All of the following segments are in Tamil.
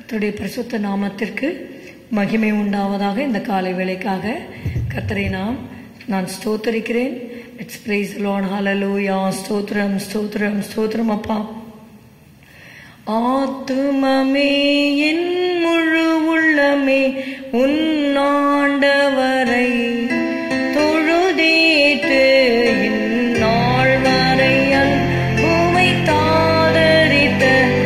கர்த்தருடைய பரிசுத்த நாமத்திற்கு மகிமை உண்டாவதாக இந்த காலை வேளைக்காக கர்த்தரை நாம் நான் ஸ்தோத்தரிக்கிறேன் இட்ஸ் பிரைஸ் லார்ட் ஹalleluya ஸ்தோத்திரம் ஸ்தோத்திரம் ஸ்தோத்திரம் அப்பா ஆத்துமமே என் முழு உள்ளமே உன்னாண்டவரை தொழுதேத்து இந்நாள் வரை அன்புமை தாதரித்த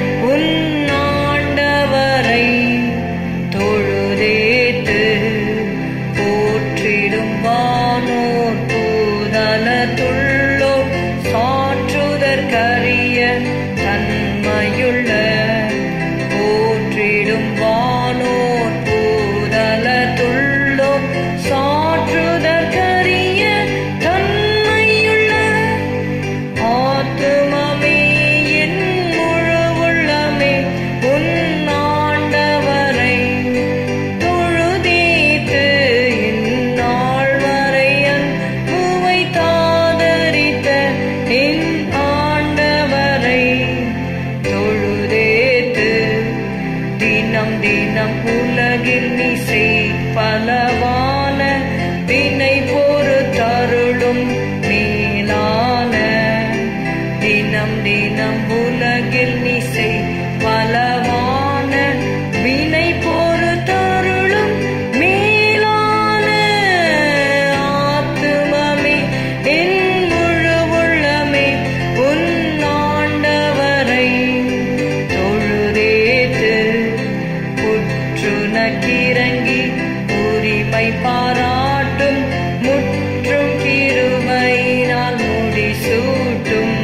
உன்னாண்டவரை தொழுதேத்து போற்றிடும் வானோர் பூதல துள்ளோ சாற்றுதற்கரிய தன்மையுள்ள போற்றிடும் வானோர் பூதல துள்ளோ சாற்றுதற்கரிய தன்மையுள்ள ஆத்துமமே என் முழு உள்ளமே உன்னாண்டவரை தொழுதேத்து இந்நாள் வரை அன்புவை தாதரித்த என் ஆண்டவரை தொழுதேத்து தினம் தினம் உலகில் இசை பலவான வினை பொறு தருளும் மேலான தினம் தினம் உலகில் இசை பலவான வினை பொறு தருளும் மேலான ஆத்துமமே என் முழு உள்ளமே உன் ஆண்டவரை தொழுதேத்து புற்றுனக்கிறங்கி உரிமை பாராட்டும் முற்றும் கிருபையினால் முடிசூட்டும்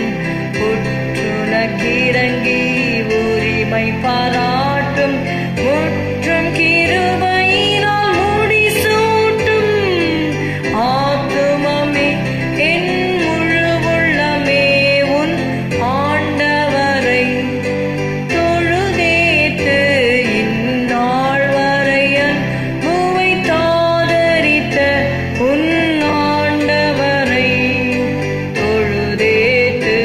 புற்றுனக்கிறங்கி உரிமை பாராட்டும் முற்றும் கிருபையினால் முடிசூட்டும் ஆத்துமமே என் முழு உள்ளமே உன் ஆண்டவரை தொழுதேத்து இந்நாள் வரை அன்புவை தாதரித்த உன் ஆண்டவரை தொழுதேத்து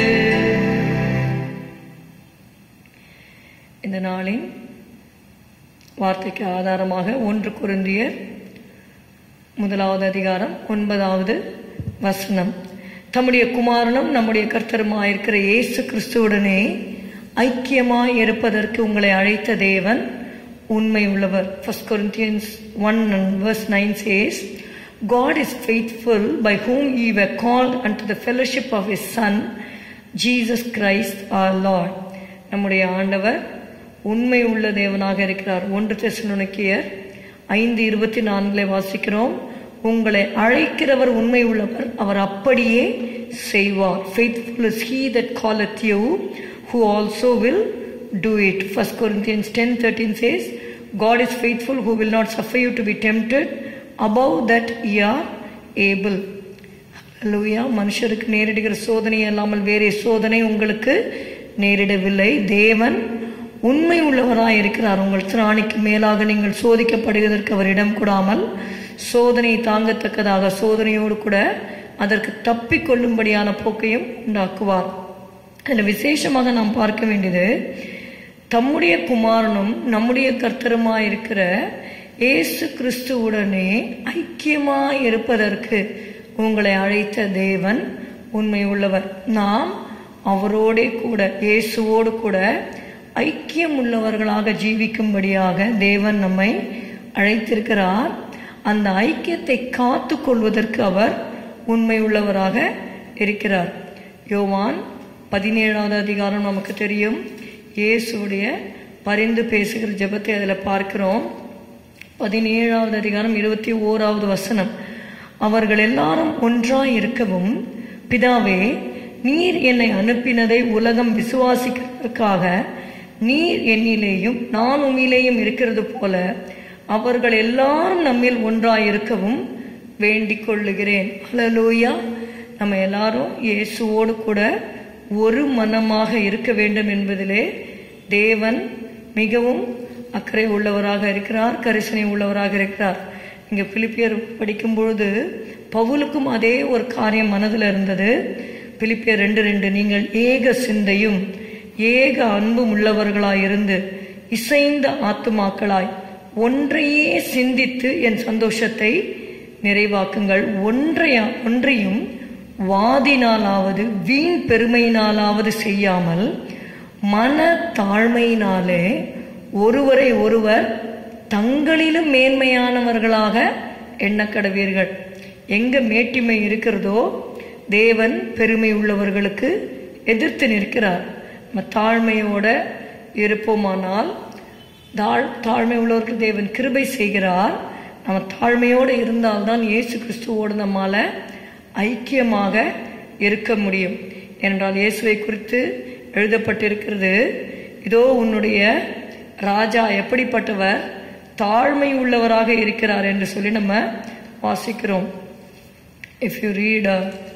இந்த நாளின் வார்த்தைக்கு ஆதாரமாக ஒன்று குருந்தியர் முதலாவது அதிகாரம் ஒன்பதாவது வசனம் தம்முடைய குமாரனும் நம்முடைய கர்த்தருமாயிருக்கிற இயேசு கிறிஸ்துவுடனே ஐக்கியமாய் இருப்பதற்கு உங்களை அழைத்த தேவன் உண்மை உள்ளவர் first Corinthians one verse nine says God is faithful by whom ye were called unto the fellowship of his son Jesus Christ our Lord நம்முடைய ஆண்டவர் உண்மை உள்ள தேவனாக இருக்கிறார் ஒன்று தெசலோனிக்கேயர் ஐந்து இருபத்தி நான்கிலே வாசிக்கிறோம் உங்களை அழைக்கிறவர் உண்மை உள்ளவர் அவர் அப்படியே செய்வார் faithful is he that calleth you who also will do it first corinthians 10 13 says god is faithful who will not suffer you to be tempted above that ye are able ஹalleluya மனுஷருக்கு நேரிடுகிற சோதனை அல்லாமல் வேறே சோதனை உங்களுக்கு நேரிடவில்லை தேவன் உண்மை உள்ளவராய் இருக்கிறார் உங்கள் திராணிக்கு மேலாக நீங்கள் சோதிக்கப்படுவதற்கு அவர் இடம் கூடாமல் சோதனை தாங்கத்தக்கதாக சோதனையோடு கூட அதற்கு தப்பிக்கொள்ளும்படியான போக்கையும் உண்டாக்குவார் அதில் விசேஷமாக நாம் பார்க்க வேண்டியது தம்முடைய குமாரனும் நம்முடைய கர்த்தருமாய் இருக்கிற இயேசு கிறிஸ்துவுடனே ஐக்கியமாய் இருப்பதற்கு உங்களை அழைத்த தேவன் உண்மை உள்ளவர் நாம் அவரோடே கூட இயேசுவோடு கூட ஐக்கியம் உள்ளவர்களாக ஜீவிக்கும்படியாக தேவன் நம்மை அழைத்திருக்கிறார் அந்த ஐக்கியத்தை காத்து கொள்வதற்கு அவர் உண்மை உள்ளவராக இருக்கிறார் யோவான் பதினேழாவது அதிகாரம் நமக்கு தெரியும் இயேசுடைய பரிந்து பேசுகிற ஜெபத்தை அதில் பார்க்கிறோம் பதினேழாவது அதிகாரம் இருபத்தி ஓராவது வசனம் அவர்கள் எல்லாரும் ஒன்றாய் இருக்கவும் பிதாவே நீர் என்னை அனுப்பினதை உலகம் விசுவாசிக்கிறதற்காக நீர் என்னிலேயும் நான் உம்மிலேயும் இருக்கிறது போல அவர்கள் எல்லாரும் நம்மில் ஒன்றாய் இருக்கவும் வேண்டிக் கொள்ளுகிறேன் ஹalleluya நம்ம எல்லாரும் இயேசுவோடு கூட ஒரு மனமாக இருக்க வேண்டும் என்பதிலே தேவன் மிகவும் அக்கறை உள்ளவராக இருக்கிறார் கரிசனை உள்ளவராக இருக்கிறார் இங்க பிலிப்பியர் படிக்கும் பொழுது பவுலுக்கும் அதே ஒரு காரியம் மனதில் இருந்தது பிலிப்பியர் ரெண்டு ரெண்டு நீங்கள் ஏக சிந்தையும் ஏக அன்பும் உள்ளவர்களாயிருந்து இசைந்த ஆத்துமாக்களாய் ஒன்றையே சிந்தித்து என் சந்தோஷத்தை நிறைவாக்குங்கள் ஒன்றையா ஒன்றையும் வாதினாலாவது வீண் பெருமையினாலாவது செய்யாமல் மன தாழ்மையினாலே ஒருவரை ஒருவர் தங்களிலும் மேன்மையானவர்களாக எண்ணக்கடவீர்கள் எங்க மேட்டிமை இருக்கிறதோ தேவன் பெருமை உள்ளவர்களுக்கு எதிர்த்து நிற்கிறார் நம்ம தாழ்மையோட இருப்போமானால் தாழ் தாழ்மை உள்ளவர்கள் தேவன் கிருபை செய்கிறார் நம்ம தாழ்மையோடு இருந்தால்தான் இயேசு கிறிஸ்துவோடு நம்மால ஐக்கியமாக இருக்க முடியும் என்றால் இயேசுவை குறித்து எழுதப்பட்டிருக்கிறது இதோ உன்னுடைய ராஜா எப்படிப்பட்டவர் தாழ்மை உள்ளவராக இருக்கிறார் என்று சொல்லி நம்ம வாசிக்கிறோம் இஃப் யூ ரீட்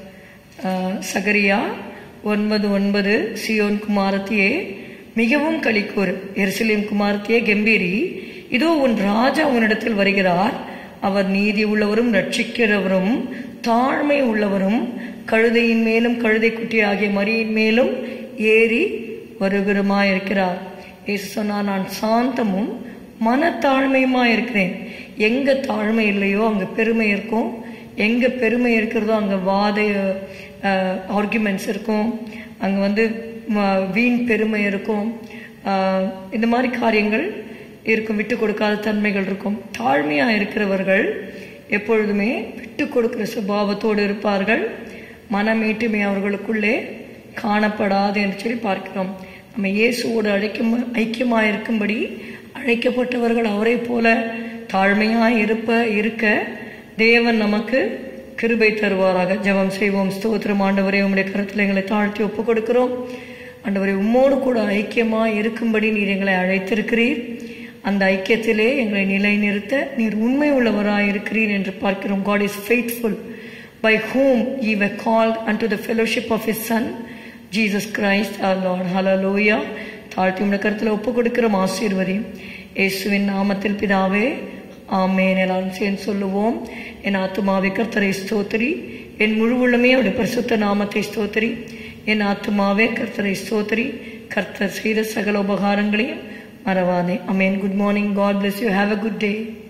சகரியா ஒன்பது ஒன்பது சியோன் குமாரத்தியே மிகவும் களிக்கூர் எருசலேம் குமாரத்தியே கம்பீரி இதோ உன் ராஜா உன்னிடத்தில் வருகிறார் அவர் நீதி உள்ளவரும் ரட்சிக்கிறவரும் தாழ்மை உள்ளவரும் கழுதையின் மேலும் கழுதை குட்டி ஆகிய மரியின் மேலும் ஏறி வருகிறமாயிருக்கிறார் இயேசு சொன்னார் நான் சாந்தமும் மனத்தாழ்மையுமா இருக்கிறேன் எங்க தாழ்மை இல்லையோ அங்க பெருமை இருக்கும் எங்க பெருமை இருக்கிறதோ அங்க வாத ஆர்குமெண்ட்ஸ் இருக்கும் அங்க வந்து ம- வீண் பெருமை இருக்கும் ஆஹ் இந்த மாதிரி காரியங்கள் இருக்கும் விட்டு கொடுக்காத தன்மைகள் இருக்கும் தாழ்மையா இருக்கிறவர்கள் எப்பொழுதுமே விட்டு கொடுக்கிற சுபாவத்தோடு இருப்பார்கள் மனமீட்டுமை அவர்களுக்குள்ளே காணப்படாது என்று சொல்லி பார்க்கிறோம் நம்ம இயேசுவோடு அழைக்கும் ஐக்கியமாக இருக்கும்படி அழைக்கப்பட்டவர்கள் அவரை போல தாழ்மையாய் இருப்ப இருக்க தேவன் நமக்கு கிருபை தருவாராக ஜெபம் செய்வோம் ஸ்தோத்திரம் ஆண்டவரே உம்முடைய கருத்தில் எங்களை தாழ்த்தி ஒப்பு கொடுக்கிறோம் ஆண்டவரே உம்மோடு கூட ஐக்கியமாய் இருக்கும்படி நீர் எங்களை அழைத்திருக்கிறீர் அந்த ஐக்கியத்திலே எங்களை நிலைநிறுத்த நீர் உண்மை உள்ளவராய் இருக்கிறீர் என்று பார்க்கிறோம் God is faithful by whom ye were called unto the fellowship of his son Jesus Christ our Lord hallelujah தாழ்த்தி உடைய கருத்தில் ஒப்பு கொடுக்கிறோம் ஆசீர்வதியும் இயேசுவின் நாமத்தில் பிதாவே ஆமேன் எல்லாரும் சேர்ந்து சொல்லுவோம் என் ஆத்துமாவை கர்த்தரை ஸ்தோத்திரி என் முழு உள்ளமே அவருடைய பரிசுத்த நாமத்தை ஸ்தோத்திரி என் ஆத்துமாவே கர்த்தரை ஸ்தோத்திரி கர்த்தர் செய்த சகல உபகாரங்களையும் மறவாதே amen good morning God bless you have a good day